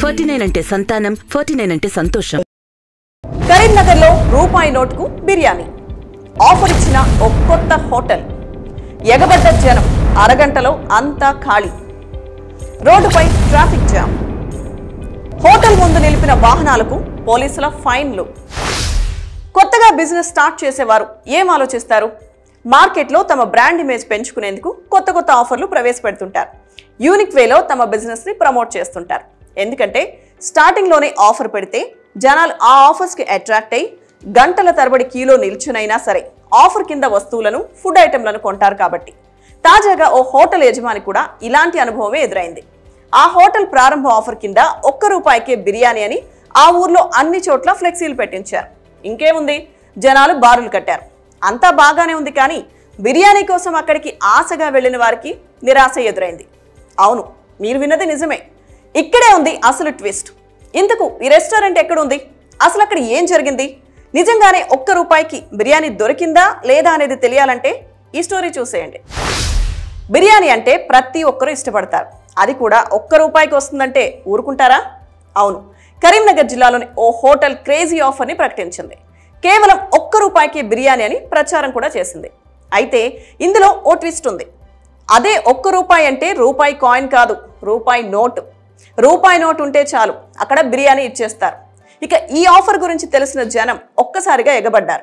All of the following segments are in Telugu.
ఫార్టీ నైన్ అంటే సంతానం ఫార్టీ నైన్ అంటే సంతోషం కరీంనగర్ లో రూపాయి నోటుకు బిర్యానీ ఆఫర్ ఇచ్చిన ఓ కొత్త హోటల్ ఎగబడ్డ జనం అరగంటలో అంతా ఖాళీ రోడ్డుపై ట్రాఫిక్ జామ్ హోటల్ ముందు నిలిపిన వాహనాలకు పోలీసుల ఫైన్లు కొత్తగా బిజినెస్ స్టార్ట్ చేసేవారు ఏం ఆలోచిస్తారు మార్కెట్లో తమ బ్రాండ్ ఇమేజ్ పెంచుకునేందుకు కొత్త కొత్త ఆఫర్లు ప్రవేశపెడుతుంటారు యూనిక్ వేలో తమ బిజినెస్ ని ప్రమోట్ చేస్తుంటారు ఎందుకంటే స్టార్టింగ్ లోనే ఆఫర్ పెడితే జనాలు ఆ ఆఫర్స్ కి అట్రాక్ట్ అయ్యి గంటల తరబడి క్యూలో నిల్చునైనా సరే ఆఫర్ కింద వస్తువులను ఫుడ్ ఐటెంలను కొంటారు కాబట్టి తాజాగా ఓ హోటల్ యజమాని కూడా ఇలాంటి అనుభవమే ఎదురైంది ఆ హోటల్ ప్రారంభ ఆఫర్ కింద ఒక్క రూపాయికే బిర్యానీ అని ఆ ఊర్లో అన్ని చోట్ల ఫ్లెక్సీలు పెట్టించారు ఇంకేముంది జనాలు బారులు కట్టారు అంతా బాగానే ఉంది కానీ బిర్యానీ కోసం అక్కడికి ఆశగా వెళ్ళిన వారికి నిరాశ ఎదురైంది అవును మీరు విన్నది నిజమే ఇక్కడే ఉంది అసలు ట్విస్ట్ ఇంతకు ఈ రెస్టారెంట్ ఎక్కడుంది అసలు అక్కడ ఏం జరిగింది నిజంగానే ఒక్క రూపాయికి బిర్యానీ దొరికిందా లేదా అనేది తెలియాలంటే ఈ స్టోరీ చూసేయండి బిర్యానీ అంటే ప్రతి ఒక్కరూ ఇష్టపడతారు అది కూడా ఒక్క రూపాయికి వస్తుందంటే ఊరుకుంటారా అవును కరీంనగర్ జిల్లాలోని ఓ హోటల్ క్రేజీ ఆఫర్ని ప్రకటించింది కేవలం ఒక్క రూపాయికి బిర్యానీ అని ప్రచారం కూడా చేసింది అయితే ఇందులో ఓ ట్విస్ట్ ఉంది అదే ఒక్క రూపాయి అంటే రూపాయి కాయిన్ కాదు రూపాయి నోటు రూపాయి నోటు ఉంటే చాలు అక్కడ బిర్యానీ ఇచ్చేస్తారు ఇక ఈ ఆఫర్ గురించి తెలిసిన జనం ఒక్కసారిగా ఎగబడ్డారు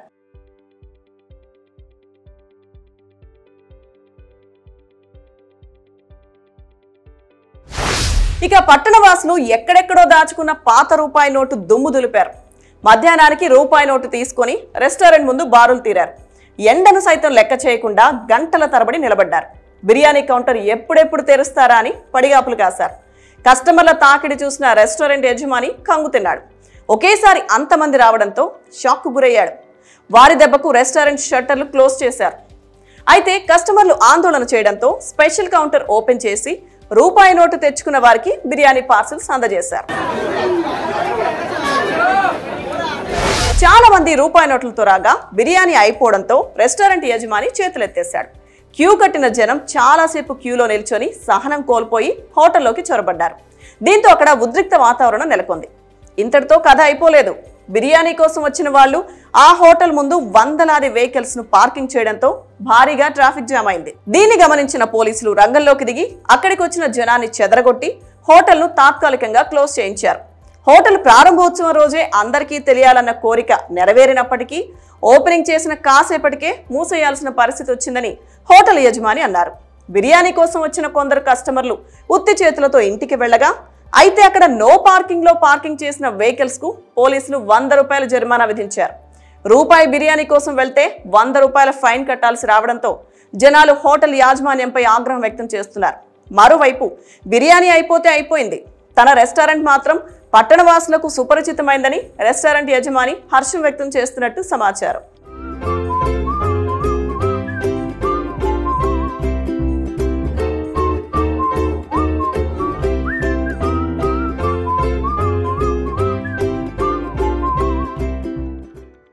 ఇక పట్టణవాసులు ఎక్కడెక్కడో దాచుకున్న పాత రూపాయి నోటు దుమ్ము దులిపారు మధ్యాహ్నానికి రూపాయి నోటు తీసుకొని రెస్టారెంట్ ముందు బారులు తీరారు ఎండను సైతం లెక్క చేయకుండా గంటల తరబడి నిలబడ్డారు బిర్యానీ కౌంటర్ ఎప్పుడెప్పుడు తెరుస్తారా అని పడిగాపులు కాశారు కస్టమర్ల తాకిడి చూసిన రెస్టారెంట్ యజమాని కంగు తిన్నాడు ఒకేసారి అంతమంది రావడంతో షాక్కు గురయ్యాడు వారి దెబ్బకు రెస్టారెంట్ షట్టర్లు క్లోజ్ చేశారు అయితే కస్టమర్లు ఆందోళన చేయడంతో స్పెషల్ కౌంటర్ ఓపెన్ చేసి రూపాయి నోటు తెచ్చుకున్న వారికి బిర్యానీ పార్సల్స్ అందజేశారు చాలా మంది రూపాయి నోట్లతో రాగా బిర్యానీ అయిపోవడంతో రెస్టారెంట్ యజమాని చేతులెత్తేశాడు క్యూ కట్టిన జనం చాలాసేపు క్యూలో నిల్చొని సహనం కోల్పోయి హోటల్లోకి చొరబడ్డారు దీంతో అక్కడ ఉద్రిక్త వాతావరణం నెలకొంది ఇంతటితో కథ అయిపోలేదు బిర్యానీ కోసం వచ్చిన వాళ్ళు ఆ హోటల్ ముందు వందలాది వెహికల్స్ ను పార్కింగ్ చేయడంతో భారీగా ట్రాఫిక్ జామ్ అయింది దీన్ని గమనించిన పోలీసులు రంగంలోకి దిగి అక్కడికి వచ్చిన జనాన్ని చెదరగొట్టి హోటల్ను తాత్కాలికంగా క్లోజ్ చేయించారు హోటల్ ప్రారంభోత్సవం రోజే అందరికీ తెలియాలన్న కోరిక నెరవేరినప్పటికీ ఓపెనింగ్ చేసిన కాసేపటికే మూసేయాల్సిన పరిస్థితి వచ్చిందని హోటల్ యజమాని అన్నారు బిర్యానీ కోసం వచ్చిన కొందరు కస్టమర్లు ఉత్తి చేతులతో ఇంటికి వెళ్ళగా అయితే అక్కడ నో పార్కింగ్ లో పార్కింగ్ చేసిన వెహికల్స్ కు పోలీసులు వంద రూపాయల జరిమానా విధించారు రూపాయి బిర్యానీ కోసం వెళ్తే వంద రూపాయల ఫైన్ కట్టాల్సి రావడంతో జనాలు హోటల్ యాజమాన్యంపై ఆగ్రహం వ్యక్తం చేస్తున్నారు మరోవైపు బిర్యానీ అయిపోతే అయిపోయింది తన రెస్టారెంట్ మాత్రం పట్టణవాసులకు సుపరిచితమైందని రెస్టారెంట్ యజమాని హర్షం వ్యక్తం చేస్తున్నట్టు సమాచారం